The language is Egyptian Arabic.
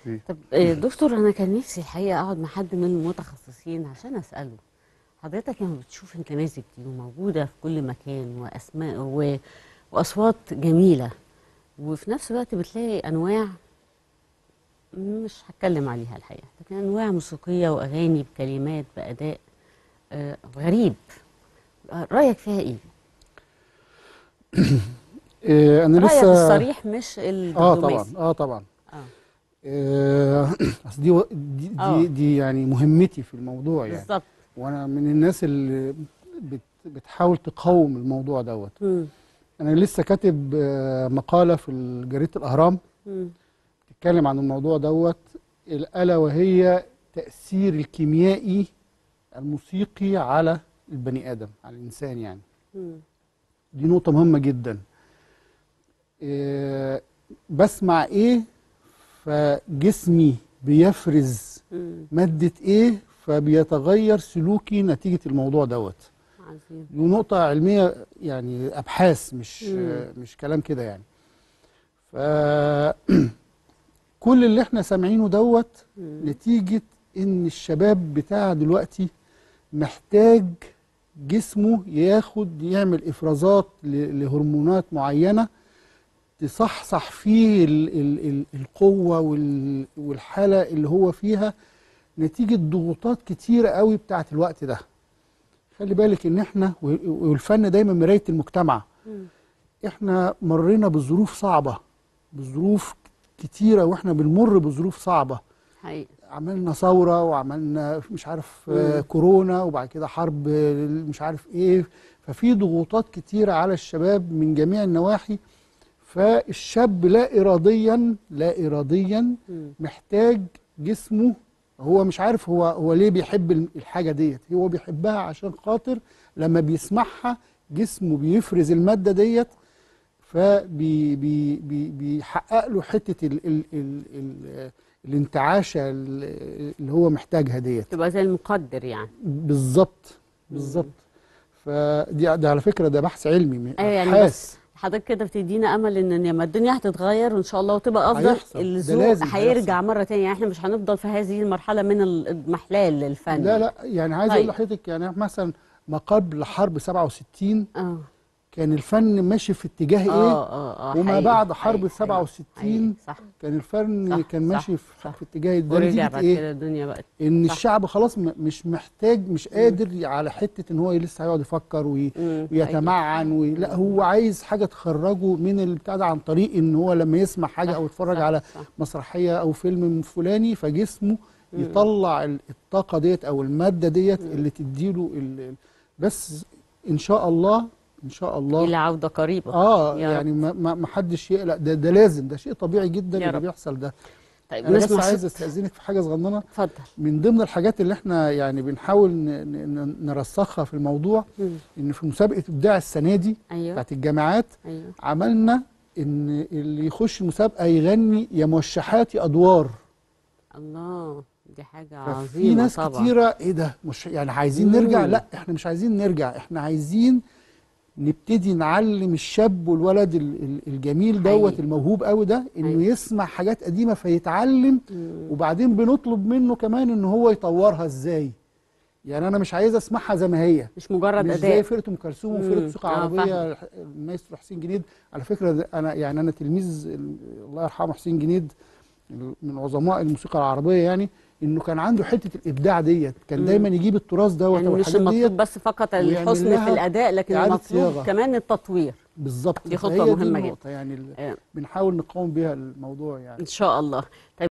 ميرسي. طب آه، دكتور انا كان نفسي الحقيقه اقعد مع حد من المتخصصين عشان اساله حضرتك لما بتشوف النماذج دي وموجوده في كل مكان واسماء و... واصوات جميله وفي نفس الوقت بتلاقي انواع مش هتكلم عليها الحقيقه لكن انواع موسيقيه واغاني بكلمات باداء آه، غريب آه، رايك فيها ايه إيه انا رايك لسه الصريح مش اه الدبلوماسي طبعا اه طبعا اه إيه، اصل دي و- دي, آه. دي دي يعني مهمتي في الموضوع يعني بالظبط وانا من الناس اللي بت بتحاول تقاوم الموضوع دوت مم. انا لسه كاتب آه، مقاله في جريده الاهرام مم. بتتكلم عن الموضوع دوت الا وهي تاثير الكيميائي الموسيقي على البني ادم على الانسان يعني مم. دي نقطة مهمة جدا إيه بسمع ايه فجسمي بيفرز مم. مادة ايه فبيتغير سلوكي نتيجة الموضوع دوت عظيم دي نقطة علمية يعني أبحاث مش مم. آه مش كلام كده يعني ف كل اللي احنا سامعينه دوت مم. نتيجة ان الشباب بتاع دلوقتي محتاج جسمه ياخد يعمل افرازات ل- لهرمونات معينة تصحصح فيه ال ال ال القوة وال والحالة اللي هو فيها نتيجة ضغوطات كتيرة قوي بتاعت الوقت ده خلي بالك ان احنا و- والفن دايما مراية المجتمع مم. احنا مرينا بظروف صعبة بظروف كتيرة واحنا بنمر بظروف صعبة حقيقي عملنا ثورة وعملنا مش عارف آه، مم. كورونا وبعد كده حرب آه، مش عارف ايه ففي ضغوطات كتيرة على الشباب من جميع النواحي فالشاب لا إراديا لا إراديا مم. محتاج جسمه هو مش عارف هو هو ليه بيحب الحاجة ديت هو بيحبها عشان خاطر لما بيسمعها جسمه بيفرز المادة ديت فبيحقق له حتة ال ال ال ال الانتعاشة ال- اللي هو محتاجها ديت تبقى زي المقدر يعني بالظبط بالظبط فدي ده على فكرة ده بحث علمي من ايوه يعني أبحاث. بس حضرتك كده بتدينا امل ان لما الدنيا هتتغير وان شاء الله وتبقى افضل هيحصل. ده الذوق لازم هيرجع هيحصل. مره تانية يعني احنا مش هنفضل في هذه المرحله من المحلال للفن لا لا يعني عايز طيب. اقول لحضرتك يعني مثلا ما قبل حرب 67 اه كان الفن ماشي في اتجاه ايه اه اه اه وما حقيقي، بعد حرب حقيقي، 67 حقيقي، صح كان الفن صح، كان صح، ماشي في, صح. في اتجاه ده ورجع نتيجة بعد ايه كده الدنيا بقت ان صح. الشعب خلاص م- مش محتاج مش قادر على حته ان هو لسه هيقعد يفكر وي مم، ويتمعن وي لا هو عايز حاجه تخرجه من البتاع ده عن طريق ان هو لما يسمع حاجه صح، او يتفرج صح، على صح. مسرحيه او فيلم فلاني فجسمه مم. يطلع ال- الطاقه ديت او الماده ديت اللي تديله ال- ال- بس ان شاء الله ان شاء الله الى عوده قريبه اه يا رب. يعني ما, ما ما حدش يقلق ده ده لازم ده شيء طبيعي جدا يا اللي رب. بيحصل ده طيب انا بس نسمع عايز صوت- استاذنك في حاجه صغننه اتفضل من ضمن الحاجات اللي احنا يعني بنحاول ن- ن- نرسخها في الموضوع مم. ان في مسابقه ابداع السنه دي ايوه بتاعت الجامعات ايوه عملنا ان اللي يخش المسابقه يغني يا موشحات يا ادوار الله دي حاجه ففي عظيمه ناس طبعا كتيره ايه ده مش يعني عايزين مم. نرجع لا احنا مش عايزين نرجع احنا عايزين نبتدي نعلم الشاب والولد ال- ال- الجميل دوت حقيقي. الموهوب قوي ده انه أيوة. يسمع حاجات قديمه فيتعلم مم. وبعدين بنطلب منه كمان ان هو يطورها ازاي يعني انا مش عايز اسمعها زي ما هي مش مجرد مش اداء زي فرقه ام كلثوم وفرقه مم. موسيقى آه، عربيه المايسترو حسين جنيد على فكره ده انا يعني انا تلميذ ال- الله يرحمه حسين جنيد من عظماء الموسيقى العربيه يعني انه كان عنده حته الابداع ديت كان مم. دايما يجيب التراث دوت يعني او مش الحاجات ديت المطلوب بس فقط ويعمل الحسن لها في الاداء لكن إعادة المطلوب صياغة. كمان التطوير بالظبط دي خطوة فهي مهمة جدا. النقطة يعني اللي آه، بنحاول نقاوم بيها الموضوع يعني ان شاء الله طيب